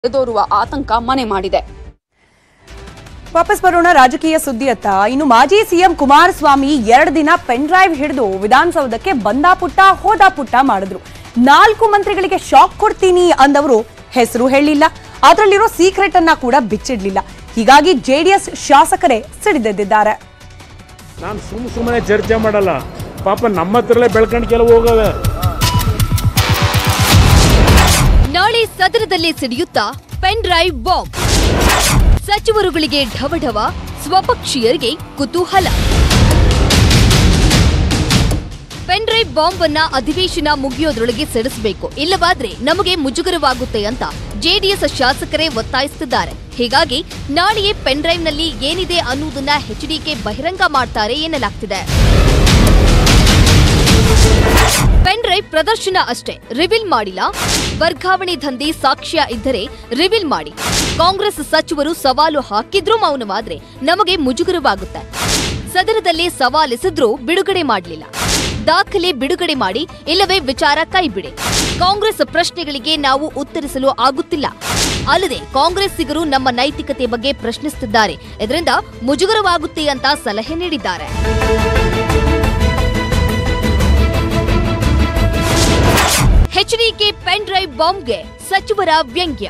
ಎದೋರುವ ಆತಂಕ ಮನೆ ಮಾಡಿದೆ ವಾಪಸ್ ಬರೋಣ ರಾಜಕೀಯ ಸುದ್ದಿಯತ್ತ ಇನ್ನು ಮಾಜಿ ಸಿಎಂ ಕುಮಾರಸ್ವಾಮಿ ಎರಡು ದಿನ ಪೆನ್ ಡ್ರೈವ್ ಹಿಡಿದು ವಿಧಾನಸೌಧಕ್ಕೆ ಬಂದಾಪುಟ್ಟ ಹೋದಾಪುಟ್ಟ ಮಾಡಿದ್ರು ನಾಲ್ಕು ಮಂತ್ರಿಗಳಿಗೆ ಶಾಕ್ ಕೊಡ್ತೀನಿ ಅಂದವರು ಹೆಸರು ಹೇಳಿಲ್ಲ ಅದರಲ್ಲಿರೋ ಸೀಕ್ರೆಟ್ ಅನ್ನ ಕೂಡ ಬಿಚ್ಚಿಡ್ಲಿಲ್ಲ ಹೀಗಾಗಿ ಜೆಡಿಎಸ್ ಶಾಸಕರೇ ಸಿಡಿದೆದ್ದಿದ್ದಾರೆ ನಾನು ಸುಮ್ಮ ಸುಮ್ಮನೆ ಚರ್ಚೆ ಮಾಡಲ್ಲ ಪಾಪ ನಮ್ಮ ಹತ್ರಲ್ಲೇ ಬೆಳ್ಕೊಂಡು ಕೆಲವು ಹೋಗವೆ ನಾಳೆ ಸದನದಲ್ಲಿ ಸಿಡಿಯುತ್ತಾ ಪೆನ್ ಡ್ರೈವ್ ಬಾಂಬ್ ಸಚಿವರುಗಳಿಗೆ ಢವಢವ ಸ್ವಪಕ್ಷೀಯರಿಗೆ ಕುತೂಹಲ ಪೆನ್ ಡ್ರೈವ್ ಬಾಂಬ್ ಅನ್ನ ಅಧಿವೇಶನ ಮುಗಿಯೋದ್ರೊಳಗೆ ಸಿಡಿಸಬೇಕು ಇಲ್ಲವಾದ್ರೆ ನಮಗೆ ಮುಜುಗರವಾಗುತ್ತೆ ಅಂತ ಜೆಡಿಎಸ್ ಶಾಸಕರೇ ಒತ್ತಾಯಿಸುತ್ತಿದ್ದಾರೆ ಹೀಗಾಗಿ ನಾಳೆಯೇ ಪೆನ್ ಡ್ರೈವ್ನಲ್ಲಿ ಏನಿದೆ ಅನ್ನುವುದನ್ನ ಎಚ್ಡಿಕೆ ಬಹಿರಂಗ ಮಾಡ್ತಾರೆ ಎನ್ನಲಾಗ್ತಿದೆ ಪೆನ್ ಡ್ರೈವ್ ಪ್ರದರ್ಶನ ಅಷ್ಟೇ ರಿವೀಲ್ ಮಾಡಿಲ್ಲ ವರ್ಗಾವಣೆ ದಂಧೆ ಸಾಕ್ಷ್ಯ ಇದ್ದರೆ ರಿವೀಲ್ ಮಾಡಿ ಕಾಂಗ್ರೆಸ್ ಸಚಿವರು ಸವಾಲು ಹಾಕಿದ್ರೂ ಮೌನವಾದ್ರೆ ನಮಗೆ ಮುಜುಗರವಾಗುತ್ತೆ ಸದನದಲ್ಲಿ ಸವಾಲೆಸೆದ್ರೂ ಬಿಡುಗಡೆ ಮಾಡಲಿಲ್ಲ ದಾಖಲೆ ಬಿಡುಗಡೆ ಮಾಡಿ ಇಲ್ಲವೇ ವಿಚಾರ ಕೈಬಿಡಿ ಕಾಂಗ್ರೆಸ್ ಪ್ರಶ್ನೆಗಳಿಗೆ ನಾವು ಉತ್ತರಿಸಲು ಆಗುತ್ತಿಲ್ಲ ಅಲ್ಲದೆ ಕಾಂಗ್ರೆಸ್ಸಿಗರು ನಮ್ಮ ನೈತಿಕತೆ ಬಗ್ಗೆ ಪ್ರಶ್ನಿಸುತ್ತಿದ್ದಾರೆ ಇದರಿಂದ ಮುಜುಗರವಾಗುತ್ತೆ ಅಂತ ಸಲಹೆ ನೀಡಿದ್ದಾರೆ ಎಚ್ಡಿಕೆ ಪೆನ್ ಡ್ರೈವ್ ಬಾಂಬ್ಗೆ ಸಚಿವರ ವ್ಯಂಗ್ಯ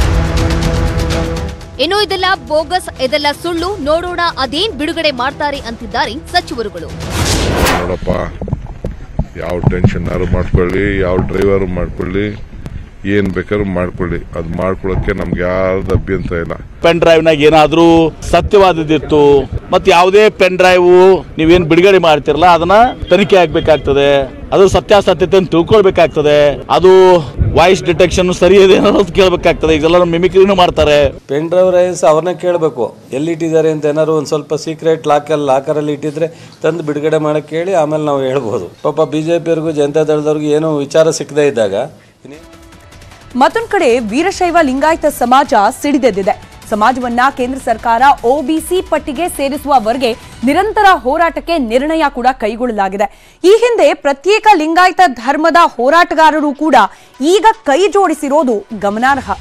ಇನ್ನು ಇದೆಲ್ಲ ಬೋಗಸ್ ಇದೆಲ್ಲ ಸುಳ್ಳು ನೋಡೋಣ ಅದೇನ್ ಬಿಡುಗಡೆ ಮಾಡ್ತಾರೆ ಅಂತಿದ್ದಾರೆ ಸಚಿವರುಗಳು ನೋಡಪ್ಪ ಯಾವ ಟೆನ್ಷನ್ನಾರು ಮಾಡ್ಕೊಳ್ಳಿ ಯಾವ ಡ್ರೈವರು ಮಾಡ್ಕೊಳ್ಳಿ ಏನು ಬೇಕಾದ್ರೂ ಮಾಡ್ಕೊಳ್ಳಿ ಅದು ಮಾಡ್ಕೊಳ್ಳೋಕ್ಕೆ ನಮ್ಗೆ ಯಾರ್ದು ಅಭ್ಯಂತರ ಇಲ್ಲ ಪೆನ್ ಡ್ರೈವ್ನಾಗ ಏನಾದರೂ ಸತ್ಯವಾದದಿತ್ತು ಮತ್ತೆ ಯಾವುದೇ ಪೆನ್ ಡ್ರೈವ್ ನೀವೇನು ಬಿಡುಗಡೆ ಮಾಡ್ತಿರಲ್ಲ ಅದನ್ನ ತನಿಖೆ ಆಗ್ಬೇಕಾಗ್ತದೆ ಅದು ಸತ್ಯಾಸತ್ಯತೆ ತಿಳ್ಕೊಳ್ಬೇಕಾಗ್ತದೆ ಅದು ವಾಯ್ಸ್ ಡಿಟೆಕ್ಷನ್ ಸರಿ ಇದೆ ಅನ್ನೋದು ಕೇಳಬೇಕಾಗ್ತದೆ ಇದೆಲ್ಲ ಮಿಮಿಕ್ರಿನೂ ಮಾಡ್ತಾರೆ ಪೆನ್ ಡ್ರೈವ್ ರೈಸ್ ಅವ್ರನ್ನ ಕೇಳಬೇಕು ಎಲ್ಲಿಟ್ಟಿದ್ದಾರೆ ಅಂತ ಏನಾದ್ರು ಒಂದು ಸ್ವಲ್ಪ ಸೀಕ್ರೆಟ್ ಲಾಕಲ್ಲಿ ಲಾಕರಲ್ಲಿ ಇಟ್ಟಿದ್ರೆ ತಂದು ಬಿಡುಗಡೆ ಮಾಡಕ್ಕೆ ಕೇಳಿ ಆಮೇಲೆ ನಾವು ಹೇಳ್ಬೋದು ಪಾಪ ಬಿ ಜೆ ಪಿಯವ್ರಿಗೂ ಜನತಾ ದಳದವ್ರಿಗೂ ಏನೋ ವಿಚಾರ ಸಿಕ್ಕದೇ ಇದ್ದಾಗ ಇನ್ನೇ- ಮತ್ತೊಂದ್ ಕಡೆ ವೀರಶೈವ ಲಿಂಗಾಯತ ಸಮಾಜ ಸಿಡಿದೆದ್ದಿದೆ ಸಮಾಜವನ್ನ ಕೇಂದ್ರ ಸರ್ಕಾರ ಒಬಿಸಿ ಪಟ್ಟಿಗೆ ಸೇರಿಸುವವರೆಗೆ ನಿರಂತರ ಹೋರಾಟಕ್ಕೆ ನಿರ್ಣಯ ಕೂಡ ಕೈಗೊಳ್ಳಲಾಗಿದೆ ಈ ಹಿಂದೆ ಪ್ರತ್ಯೇಕ ಲಿಂಗಾಯತ ಧರ್ಮದ ಹೋರಾಟಗಾರರು ಕೂಡ ಈಗ ಕೈ ಜೋಡಿಸಿರೋದು ಗಮನಾರ್ಹ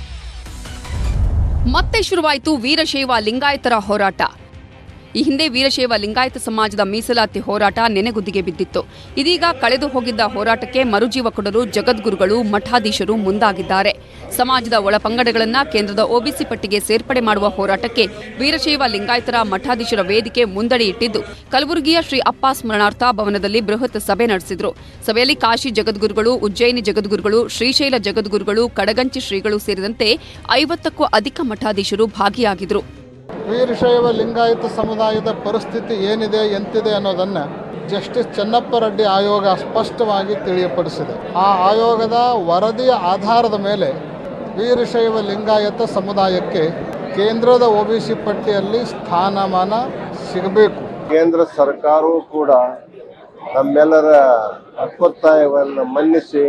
ಮತ್ತೆ ಶುರುವಾಯಿತು ವೀರಶೈವ ಲಿಂಗಾಯತರ ಹೋರಾಟ ಈ ಹಿಂದೆ ವೀರಶೈವ ಲಿಂಗಾಯತ ಸಮಾಜದ ಮೀಸಲಾತಿ ಹೋರಾಟ ನೆನೆಗುದ್ದಿಗೆ ಬಿದ್ದಿತ್ತು ಇದೀಗ ಕಳೆದು ಹೋಗಿದ್ದ ಹೋರಾಟಕ್ಕೆ ಮರುಜೀವ ಕೊಡಲು ಜಗದ್ಗುರುಗಳು ಮಠಾಧೀಶರು ಮುಂದಾಗಿದ್ದಾರೆ ಸಮಾಜದ ಒಳಪಂಗಡಗಳನ್ನ ಕೇಂದ್ರದ ಒಬಿಸಿ ಪಟ್ಟಿಗೆ ಸೇರ್ಪಡೆ ಮಾಡುವ ಹೋರಾಟಕ್ಕೆ ವೀರಶೈವ ಲಿಂಗಾಯತರ ಮಠಾಧೀಶರ ವೇದಿಕೆ ಮುಂದಡಿ ಇಟ್ಟಿದ್ದು ಕಲಬುರಗಿಯ ಶ್ರೀ ಅಪ್ಪ ಸ್ಮರಣಾರ್ಥ ಭವನದಲ್ಲಿ ಬೃಹತ್ ಸಭೆ ನಡೆಸಿದ್ರು ಸಭೆಯಲ್ಲಿ ಕಾಶಿ ಜಗದ್ಗುರುಗಳು ಉಜ್ಜಯಿನಿ ಜಗದ್ಗುರುಗಳು ಶ್ರೀಶೈಲ ಜಗದ್ಗುರುಗಳು ಕಡಗಂಚಿ ಶ್ರೀಗಳು ಸೇರಿದಂತೆ ಐವತ್ತಕ್ಕೂ ಅಧಿಕ ಮಠಾಧೀಶರು ಭಾಗಿಯಾಗಿದ್ರು ವೀರಶೈವ ಲಿಂಗಾಯತ ಸಮುದಾಯದ ಪರಿಸ್ಥಿತಿ ಏನಿದೆ ಎಂತಿದೆ ಅನ್ನೋದನ್ನು ಜಸ್ಟಿಸ್ ಚೆನ್ನಪ್ಪ ರೆಡ್ಡಿ ಆಯೋಗ ಸ್ಪಷ್ಟವಾಗಿ ತಿಳಿಯಪಡಿಸಿದೆ ಆ ಆಯೋಗದ ವರದಿಯ ಆಧಾರದ ಮೇಲೆ ವೀರಶೈವ ಲಿಂಗಾಯತ ಸಮುದಾಯಕ್ಕೆ ಕೇಂದ್ರದ ಒ ಬಿ ಸಿ ಪಟ್ಟಿಯಲ್ಲಿ ಸ್ಥಾನಮಾನ ಸಿಗಬೇಕು ಕೇಂದ್ರ ಸರ್ಕಾರವೂ ಕೂಡ ನಮ್ಮೆಲ್ಲರ ಹಕ್ಕೊತ್ತಾಯವನ್ನು ಮನ್ನಿಸಿ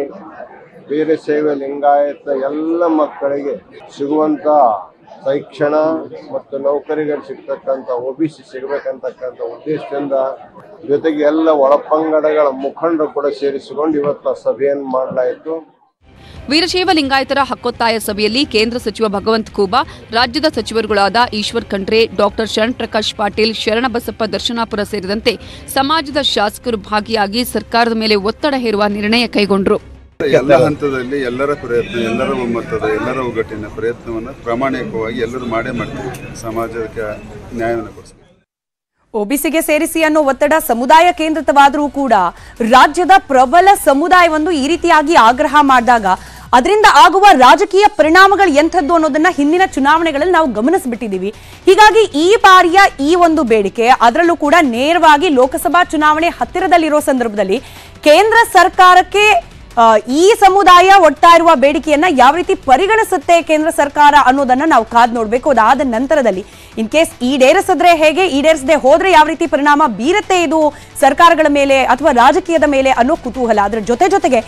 ವೀರಶೈವ ಲಿಂಗಾಯತ ಎಲ್ಲ ಮಕ್ಕಳಿಗೆ ಸಿಗುವಂತ ಶಿಕ್ಷಣ ಮತ್ತು ನೌಕರಿಗಳು ಸಿಗ್ತಕ್ಕಂಥ ಒ ಬಿ ಸಿ ಸಿಗಬೇಕಂತಕ್ಕಂಥ ಉದ್ದೇಶದಿಂದ ಜೊತೆಗೆ ಎಲ್ಲ ಒಳಪಂಗಡಗಳ ಮುಖಂಡರು ಕೂಡ ಸೇರಿಸಿಕೊಂಡು ಇವತ್ತು ಆ ಸಭೆಯನ್ನು ಮಾಡಲಾಯಿತು ವೀರಶೈವ ಲಿಂಗಾಯತರ ಹಕ್ಕೊತ್ತಾಯ ಸಭೆಯಲ್ಲಿ ಕೇಂದ್ರ ಸಚಿವ ಭಗವಂತ ಖೂಬಾ ರಾಜ್ಯದ ಸಚಿವರುಗಳಾದ ಈಶ್ವರ್ ಖಂಡ್ರೆ ಡಾಕ್ಟರ್ ಶರಣ್ ಪ್ರಕಾಶ್ ಪಾಟೀಲ್ ಶರಣಬಸಪ್ಪ ದರ್ಶನಾಪುರ ಸೇರಿದಂತೆ ಸಮಾಜದ ಶಾಸಕರು ಭಾಗಿಯಾಗಿ ಸರ್ಕಾರದ ಮೇಲೆ ಒತ್ತಡ ಹೇರುವ ನಿರ್ಣಯ ಕೈಗೊಂಡರು ಎಲ್ಲ ಹಂತದಲ್ಲಿ ಎಲ್ಲರ ಪ್ರಯತ್ನ ಎಲ್ಲರ ಒಮ್ಮತದ ಎಲ್ಲರ ಒಗ್ಗಟ್ಟಿನ ಪ್ರಯತ್ನವನ್ನು ಪ್ರಾಮಾಣಿಕವಾಗಿ ಎಲ್ಲರೂ ಮಾಡೇ ಮಾಡ್ತೀವಿ ಸಮಾಜಕ್ಕೆ ನ್ಯಾಯವನ್ನು ಕೊಡಿಸ್ತೀವಿ ಒಬಿಸಿಗೆ ಸೇರಿಸಿ ಅನ್ನೋ ಒತ್ತಡ ಸಮುದಾಯ ಕೇಂದ್ರಿತವಾದರೂ ಕೂಡ ರಾಜ್ಯದ ಪ್ರಬಲ ಸಮುದಾಯವೊಂದು ಈ ರೀತಿಯಾಗಿ ಆಗ್ರಹ ಮಾಡಿದಾಗ ಅದರಿಂದ ಆಗುವ ರಾಜಕೀಯ ಪರಿಣಾಮಗಳು ಎಂಥದ್ದು ಅನ್ನೋದನ್ನ ಹಿಂದಿನ ಚುನಾವಣೆಗಳಲ್ಲಿ ನಾವು ಗಮನಿಸ್ಬಿಟ್ಟಿದೀವಿ ಹೀಗಾಗಿ ಈ ಬಾರಿಯ ಈ ಒಂದು ಬೇಡಿಕೆ ಅದರಲ್ಲೂ ಕೂಡ ನೇರವಾಗಿ ಲೋಕಸಭಾ ಚುನಾವಣೆ ಹತ್ತಿರದಲ್ಲಿರೋ ಸಂದರ್ಭದಲ್ಲಿ ಕೇಂದ್ರ ಸರ್ಕಾರಕ್ಕೆ ಆ, ಈ ಸಮುದಾಯ ಒಡ್ತಾ ಇರುವ ಬೇಡಿಕೆಯನ್ನ ಯಾವ ರೀತಿ ಪರಿಗಣಿಸುತ್ತೆ ಕೇಂದ್ರ ಸರ್ಕಾರ ಅನ್ನೋದನ್ನ ನಾವು ಕಾದ್ ನೋಡ್ಬೇಕು ಅದಾದ ನಂತರದಲ್ಲಿ ಇನ್ ಕೇಸ್ ಈಡೇರಿಸಿದ್ರೆ ಹೇಗೆ ಈಡೇರಿಸದೆ ಹೋದ್ರೆ ಯಾವ ರೀತಿ ಪರಿಣಾಮ ಬೀರುತ್ತೆ ಇದು ಸರ್ಕಾರಗಳ ಮೇಲೆ ಅಥವಾ ರಾಜಕೀಯದ ಮೇಲೆ ಅನ್ನೋ ಕುತೂಹಲ ಅದರ ಜೊತೆ ಜೊತೆಗೆ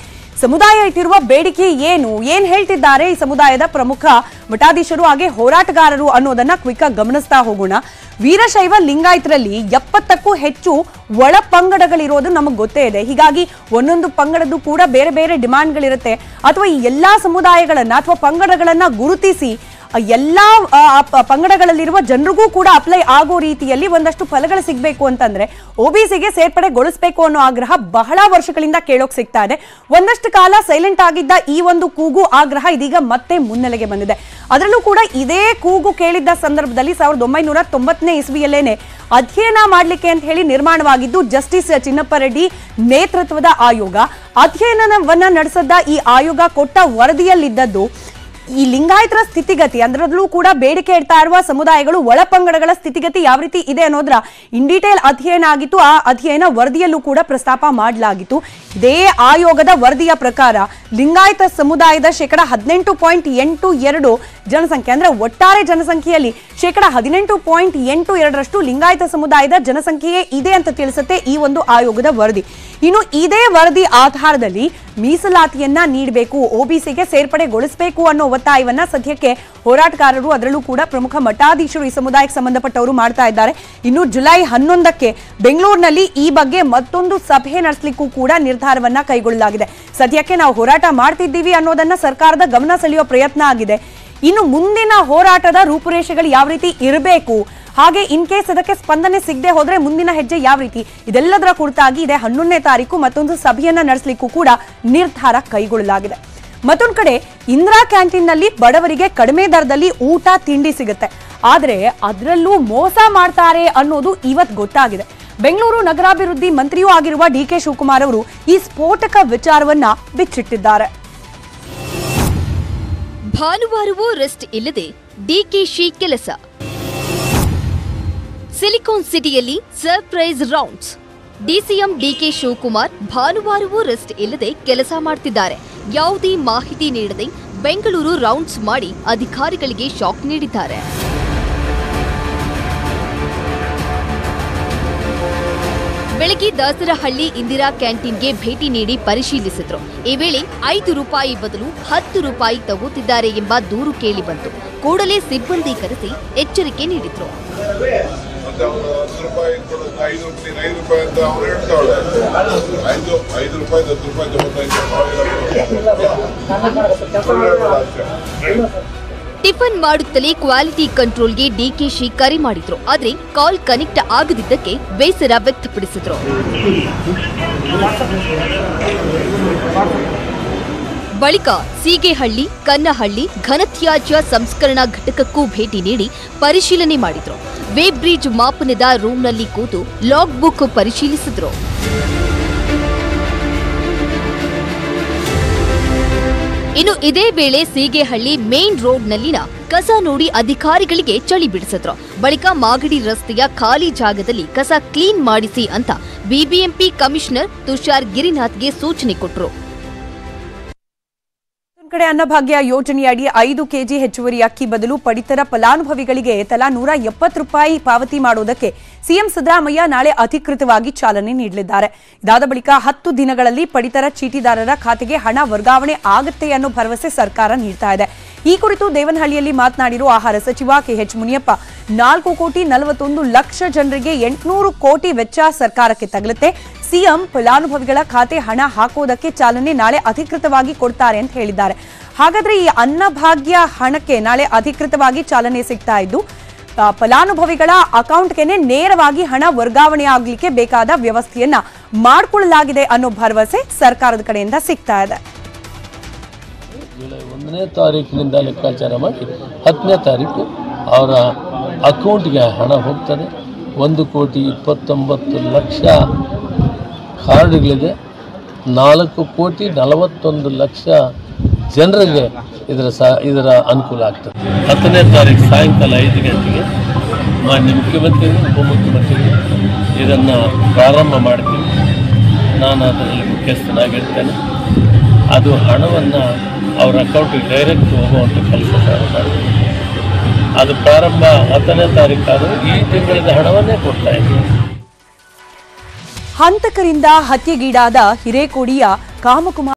ಸಮುದಾಯ ಇಟ್ಟಿರುವ ಬೇಡಿಕೆ ಏನು ಏನ್ ಹೇಳ್ತಿದ್ದಾರೆ ಈ ಸಮುದಾಯದ ಪ್ರಮುಖ ಮಠಾಧೀಶರು ಹಾಗೆ ಹೋರಾಟಗಾರರು ಅನ್ನೋದನ್ನ ಕ್ವಿಕ್ ಆಗಿ ಗಮನಿಸ್ತಾ ಹೋಗೋಣ ವೀರಶೈವ ಲಿಂಗಾಯತರಲ್ಲಿ ಎಪ್ಪತ್ತಕ್ಕೂ ಹೆಚ್ಚು ಒಳ ಪಂಗಡಗಳಿರೋದು ನಮಗೆ ಗೊತ್ತೇ ಇದೆ ಹೀಗಾಗಿ ಒಂದೊಂದು ಪಂಗಡದ್ದು ಕೂಡ ಬೇರೆ ಬೇರೆ ಡಿಮಾಂಡ್ಗಳಿರುತ್ತೆ ಅಥವಾ ಈ ಎಲ್ಲಾ ಸಮುದಾಯಗಳನ್ನ ಅಥವಾ ಪಂಗಡಗಳನ್ನ ಗುರುತಿಸಿ ಆ ಎಲ್ಲಾ ಆ, ಆ ಪ- ಪಂಗಡಗಳಲ್ಲಿರುವ ಜನರಿಗೂ ಕೂಡ ಅಪ್ಲೈ ಆಗೋ ರೀತಿಯಲ್ಲಿ ಒಂದಷ್ಟು ಫಲಗಳು ಸಿಗಬೇಕು ಅಂತಂದ್ರೆ ಒಬಿಸಿಗೆ ಸೇರ್ಪಡೆಗೊಳಿಸಬೇಕು ಅನ್ನೋ ಆಗ್ರಹ ಬಹಳ ವರ್ಷಗಳಿಂದ ಕೇಳೋಕ್ ಸಿಗ್ತಾ ಇದೆ ಒಂದಷ್ಟು ಕಾಲ ಸೈಲೆಂಟ್ ಆಗಿದ್ದ ಈ ಒಂದು ಕೂಗು ಆಗ್ರಹ ಇದೀಗ ಮತ್ತೆ ಮುನ್ನೆಲೆಗೆ ಬಂದಿದೆ ಅದರಲ್ಲೂ ಕೂಡ ಇದೇ ಕೂಗು ಕೇಳಿದ್ದ ಸಂದರ್ಭದಲ್ಲಿ ಸಾವಿರದ ಒಂಬೈನೂರ ತೊಂಬತ್ತನೇ ಇಸ್ವಿಯಲ್ಲೇನೆ ಅಧ್ಯಯನ ಮಾಡಲಿಕ್ಕೆ ಅಂತ ಹೇಳಿ ನಿರ್ಮಾಣವಾಗಿದ್ದು ಜಸ್ಟಿಸ್ ಚಿನ್ನಪ್ಪ ರೆಡ್ಡಿ ನೇತೃತ್ವದ ಆಯೋಗ ಅಧ್ಯಯನವನ್ನ ನಡೆಸದ ಈ ಆಯೋಗ ಕೊಟ್ಟ ವರದಿಯಲ್ಲಿದ್ದದ್ದು ಈ ಲಿಂಗಾಯತರ ಸ್ಥಿತಿಗತಿ ಅದರಲ್ಲೂ ಕೂಡ ಬೇಡಿಕೆ ಇಡ್ತಾ ಇರುವ ಸಮುದಾಯಗಳು ಒಳಪಂಗಡಗಳ ಸ್ಥಿತಿಗತಿ ಯಾವ ರೀತಿ ಇದೆ ಅನ್ನೋದ್ರ ಇನ್ ಡೀಟೇಲ್ ಅಧ್ಯಯನ ಆಗಿತ್ತು ಆ ಅಧ್ಯಯನ ವರದಿಯಲ್ಲೂ ಕೂಡ ಪ್ರಸ್ತಾಪ ಮಾಡಲಾಗಿತ್ತು ಇದೇ ಆಯೋಗದ ವರದಿಯ ಪ್ರಕಾರ ಲಿಂಗಾಯತ ಸಮುದಾಯದ ಶೇಕಡ ಹದಿನೆಂಟು ಪಾಯಿಂಟ್ ಎಂಟು ಎರಡು ಜನಸಂಖ್ಯೆ ಅಂದ್ರೆ ಒಟ್ಟಾರೆ ಜನಸಂಖ್ಯೆಯಲ್ಲಿ ಶೇಕಡ ಹದಿನೆಂಟು ಪಾಯಿಂಟ್ ಎಂಟು ಎರಡರಷ್ಟು ಲಿಂಗಾಯತ ಸಮುದಾಯದ ಜನಸಂಖ್ಯೆಯೇ ಇದೆ ಅಂತ ತಿಳಿಸುತ್ತೆ ಈ ಒಂದು ಆಯೋಗದ ವರದಿ ಇನ್ನು ಇದೇ ವರದಿ ಆಧಾರದಲ್ಲಿ ಮೀಸಲಾತಿಯನ್ನ ನೀಡಬೇಕು ಒಬಿಸಿಗೆ ಸೇರ್ಪಡೆಗೊಳಿಸಬೇಕು ಅನ್ನೋ ಒತ್ತಾಯವನ್ನ ಸದ್ಯಕ್ಕೆ ಹೋರಾಟಗಾರರು ಅದರಲ್ಲೂ ಕೂಡ ಪ್ರಮುಖ ಮಠಾಧೀಶರು ಈ ಸಮುದಾಯಕ್ಕೆ ಸಂಬಂಧಪಟ್ಟವರು ಮಾಡ್ತಾ ಇದ್ದಾರೆ ಇನ್ನು ಜುಲೈ ಹನ್ನೊಂದಕ್ಕೆ ಬೆಂಗಳೂರಿನಲ್ಲಿ ಈ ಬಗ್ಗೆ ಮತ್ತೊಂದು ಸಭೆ ನಡೆಸಲಿಕ್ಕೂ ಕೂಡ ನಿರ್ಧಾರವನ್ನ ಕೈಗೊಳ್ಳಲಾಗಿದೆ ಸದ್ಯಕ್ಕೆ ನಾವು ಹೋರಾಟ ಮಾಡ್ತಿದ್ದೀವಿ ಅನ್ನೋದನ್ನ ಸರ್ಕಾರದ ಗಮನ ಸೆಳೆಯುವ ಪ್ರಯತ್ನ ಆಗಿದೆ ಇನ್ನು ಮುಂದಿನ ಹೋರಾಟದ ರೂಪುರೇಷೆಗಳು ಯಾವ ರೀತಿ ಇರಬೇಕು ಹಾಗೆ ಇನ್ ಕೇಸ್ ಅದಕ್ಕೆ ಸ್ಪಂದನೆ ಸಿಗದೆ ಹೋದ್ರೆ ಮುಂದಿನ ಹೆಜ್ಜೆ ಯಾವ ರೀತಿ ಇದೆಲ್ಲದರ ಕುರಿತಾಗಿ ಇದೆ ಹನ್ನೊಂದನೇ ತಾರೀಕು ಮತ್ತೊಂದು ಸಭೆಯನ್ನ ನಡೆಸಲಿಕ್ಕೂ ಕೂಡ ನಿರ್ಧಾರ ಕೈಗೊಳ್ಳಲಾಗಿದೆ ಮತ್ತೊಂದು ಕಡೆ ಇಂದಿರಾ ಕ್ಯಾಂಟೀನ್ನಲ್ಲಿ ಬಡವರಿಗೆ ಕಡಿಮೆ ದರದಲ್ಲಿ ಊಟ ತಿಂಡಿ ಸಿಗುತ್ತೆ ಆದ್ರೆ ಅದರಲ್ಲೂ ಮೋಸ ಮಾಡ್ತಾರೆ ಅನ್ನೋದು ಇವತ್ತು ಗೊತ್ತಾಗಿದೆ ಬೆಂಗಳೂರು ನಗರಾಭಿವೃದ್ಧಿ ಮಂತ್ರಿಯೂ ಆಗಿರುವ ಡಿ ಕೆ ಶಿವಕುಮಾರ್ ಅವರು ಈ ಸ್ಫೋಟಕ ವಿಚಾರವನ್ನ ಬಿಚ್ಚಿಟ್ಟಿದ್ದಾರೆ ಭಾನುವಾರವೂ ರೆಸ್ಟ್ ಇಲ್ಲದೆ ಡಿಕೆಶಿ ಕೆಲಸ ಸಿಲಿಕಾನ್ ಸಿಟಿಯಲ್ಲಿ surprise rounds DCM DK Shivakumar ಭಾನುವಾರವೂ ರೆಸ್ಟ್ ಇಲ್ಲದೆ ಕೆಲಸ ಮಾಡ್ತಿದ್ದಾರೆ ಯಾವುದೇ ಮಾಹಿತಿ ನೀಡದೆ ಬೆಂಗಳೂರು ರೌಂಡ್ಸ್ ಮಾಡಿ ಅಧಿಕಾರಿಗಳಿಗೆ ಶಾಕ್ ನೀಡಿದ್ದಾರೆ ಬೆಳಗ್ಗೆ ದಾಸರಹಳ್ಳಿ ಇಂದಿರಾ ಕ್ಯಾಂಟೀನ್ಗೆ ಭೇಟಿ ನೀಡಿ ಪರಿಶೀಲಿಸಿದ್ರು ಈ ವೇಳೆ ಐದು ರೂಪಾಯಿ ಬದಲು ಹತ್ತು ರೂಪಾಯಿ ತಗೋತಿದ್ದಾರೆ ಎಂಬ ದೂರು ಕೇಳಿ ಬಂತು ಕೂಡಲೇ ಸಿಬ್ಬಂದಿ ಕರೆಸಿ ಎಚ್ಚರಿಕೆ ನೀಡಿದ್ರು ಮತ್ತೆ ಅವ್ರು ಹತ್ತು ರೂಪಾಯಿ ಕೊಡೋದು ಐದು ರೂಪಾಯಿ ಐದು ರೂಪಾಯಿ ಅಂತ ಅವ್ರು ಹೇಳ್ತಾಳೆ ಐದು ಐದು ರೂಪಾಯಿ ಹತ್ತು ರೂಪಾಯಿ ತಗೋತಾ ಟಿಫನ್ ಮಾಡುತ್ತಲೇ ಕ್ವಾಲಿಟಿ ಕಂಟ್ರೋಲ್ಗೆ ಡಿಕೆಶಿ ಕರೆ ಮಾಡಿದ್ರು ಆದ್ರೆ ಕಾಲ್ ಕನೆಕ್ಟ್ ಆಗದಿದ್ದಕ್ಕೆ ಬೇಸರ ವ್ಯಕ್ತಪಡಿಸಿದ್ರು ಬಳಿಕ ಸೀಗೆಹಳ್ಳಿ ಕನ್ನಹಳ್ಳಿ ಘನತ್ಯಾಜ್ಯ ಸಂಸ್ಕರಣಾ ಘಟಕಕ್ಕೂ ಭೇಟಿ ನೀಡಿ ಪರಿಶೀಲನೆ ಮಾಡಿದ್ರು ವೇಬ್ ಬ್ರಿಡ್ಜ್ ಮಾಪನದ ರೂಮ್ನಲ್ಲಿ ಕೂತು ಲಾಗ್ ಬುಕ್ ಪರಿಶೀಲಿಸಿದ್ರು ಇನ್ನು ಇದೇ ವೇಳೆ ಸೀಗೆಹಳ್ಳಿ ಮೇನ್ ರೋಡ್ನಲ್ಲಿನ ಕಸ ನೋಡಿ ಅಧಿಕಾರಿಗಳಿಗೆ ಚಳಿ ಬಿಡಿಸಿದ್ರು ಬಳಿಕ ಮಾಗಡಿ ರಸ್ತೆಯ ಖಾಲಿ ಜಾಗದಲ್ಲಿ ಕಸ ಕ್ಲೀನ್ ಮಾಡಿಸಿ ಅಂತ ಬಿಬಿಎಂಪಿ ಕಮಿಷನರ್ ತುಷಾರ್ ಗಿರಿನಾಥ್ಗೆ ಸೂಚನೆ ಕೊಟ್ಟರು ಒಂದ್ ಕಡೆ ಅನ್ನಭಾಗ್ಯ ಯೋಜನೆಯಡಿ ಐದು ಕೆಜಿ ಹೆಚ್ಚುವರಿ ಅಕ್ಕಿ ಬದಲು ಪಡಿತರ ಫಲಾನುಭವಿಗಳಿಗೆ ತಲಾ ನೂರ ಎಪ್ಪತ್ತು ರೂಪಾಯಿ ಪಾವತಿ ಮಾಡುವುದಕ್ಕೆ ಸಿಎಂ ಸಿದ್ದರಾಮಯ್ಯ ನಾಳೆ ಅಧಿಕೃತವಾಗಿ ಚಾಲನೆ ನೀಡಲಿದ್ದಾರೆ ಇದಾದ ಬಳಿಕ ಹತ್ತು ದಿನಗಳಲ್ಲಿ ಪಡಿತರ ಚೀಟಿದಾರರ ಖಾತೆಗೆ ಹಣ ವರ್ಗಾವಣೆ ಆಗುತ್ತೆ ಅನ್ನೋ ಭರವಸೆ ಸರ್ಕಾರ ನೀಡ್ತಾ ಇದೆ ಈ ಕುರಿತು ದೇವನಹಳ್ಳಿಯಲ್ಲಿ ಮಾತನಾಡಿರುವ ಆಹಾರ ಸಚಿವ ಕೆಎಚ್ ಮುನಿಯಪ್ಪ ನಾಲ್ಕು ಕೋಟಿ ನಲವತ್ತೊಂದು ಲಕ್ಷ ಜನರಿಗೆ ಎಂಟುನೂರು ಕೋಟಿ ವೆಚ್ಚ ಸರ್ಕಾರಕ್ಕೆ ತಗಲುತ್ತೆ ಸಿಎಂ ಫಲಾನುಭವಿಗಳ ಖಾತೆ ಹಣ ಹಾಕೋದಕ್ಕೆ ಚಾಲನೆ ನಾಳೆ ಅಧಿಕೃತವಾಗಿ ಕೊಡ್ತಾರೆ ಅಂತ ಹೇಳಿದ್ದಾರೆ ಹಾಗಾದ್ರೆ ಈ ಅನ್ನಭಾಗ್ಯ ಹಣಕ್ಕೆ ನಾಳೆ ಅಧಿಕೃತವಾಗಿ ಚಾಲನೆ ಸಿಗ್ತಾ ಇದ್ದು ಆ, ಫಲಾನುಭವಿಗಳ ಅಕೌಂಟ್ಗೆನೆ ನೇರವಾಗಿ ಹಣ ವರ್ಗಾವಣೆ ಆಗ್ಲಿಕ್ಕೆ ಬೇಕಾದ ವ್ಯವಸ್ಥೆಯನ್ನ ಮಾಡಿಕೊಳ್ಳಲಾಗಿದೆ ಅನ್ನೋ ಭರವಸೆ ಸರ್ಕಾರದ ಕಡೆಯಿಂದ ಸಿಗ್ತಾ ಇದೆ ಜುಲೈ ಒಂದನೇ ತಾರೀಕಿನಿಂದ ಲೆಕ್ಕಾಚಾರ ಮಾಡಿ ಹತ್ತನೇ ತಾರೀಕು ಅವರ ಅಕೌಂಟ್ಗೆ ಹಣ ಹೋಗ್ತದೆ ಒಂದು ಕೋಟಿ ಇಪ್ಪತ್ತೊಂಬತ್ತು ಲಕ್ಷ ಕಾರ್ಡ್ಗಳಿದೆ ನಾಲ್ಕು ಕೋಟಿ ನಲವತ್ತೊಂದು ಲಕ್ಷ ಜನರಿಗೆ ಇದರ ಸ ಇದರ ಅನುಕೂಲ ಆಗ್ತದೆ ಹತ್ತನೇ ತಾರೀಕು ಸಾಯಂಕಾಲ ಐದು ಗಂಟೆಗೆ ಮಾನ್ಯ ಮುಖ್ಯಮಂತ್ರಿಗಳು ಉಪಮುಖ್ಯಮಂತ್ರಿಗಳು ಇದನ್ನು ಪ್ರಾರಂಭ ಮಾಡ್ತೀವಿ ನಾನು ಅದರಲ್ಲಿ ಮುಖ್ಯಸ್ಥನಾಗಿರ್ತೇನೆ ಅದು ಹಣವನ್ನು ಅವ್ರ ಅಕೌಂಟಿಗೆ ಡೈರೆಕ್ಟ್ ಹೋಗುವಂಥ ಕೆಲಸ ಪ್ರಾರಂಭ ಮಾಡ್ತೀವಿ ಅದು ಪ್ರಾರಂಭ ಹತ್ತನೇ ತಾರೀಕಾದರೂ ಈ ತಿಂಗಳಿನ ಹಣವನ್ನೇ ಕೊಡ್ತಾ ಇದ್ದೀವಿ ಹಂತಕರಿಂದ ಹತ್ಯೆಗೀಡಾದ ಹಿರೇಕೋಡಿಯ ಕಾಮಕುಮಾರ್